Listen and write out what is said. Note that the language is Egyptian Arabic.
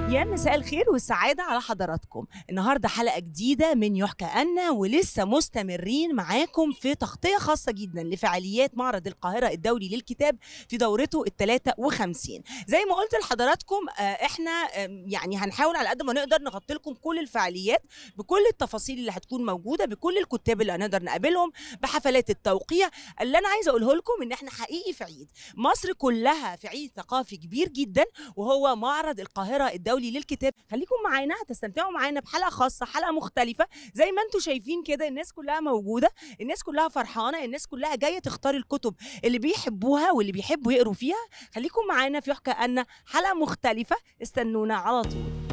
يا مساء الخير والسعادة على حضراتكم النهاردة حلقة جديدة من يحكى أنا ولسه مستمرين معاكم في تغطية خاصة جدا لفعاليات معرض القاهرة الدولي للكتاب في دورته ال 53 زي ما قلت لحضراتكم آه، احنا آم، يعني هنحاول على قد ما نقدر نغطي لكم كل الفعاليات بكل التفاصيل اللي هتكون موجودة بكل الكتاب اللي هنقدر نقابلهم بحفلات التوقيع اللي أنا عايزة أقوله لكم إن احنا حقيقي في عيد مصر كلها في عيد ثقافي كبير جدا وهو معرض القاهرة الدولي للكتاب خليكم معانا هتستمتعوا معانا بحلقة خاصة حلقة مختلفة زي ما انتم شايفين كده الناس كلها موجودة الناس كلها فرحانة الناس كلها جاية تختار الكتب اللي بيحبوها واللي بيحبوا يقروا فيها خليكم معانا في يحكى أن حلقة مختلفة استنونا على طول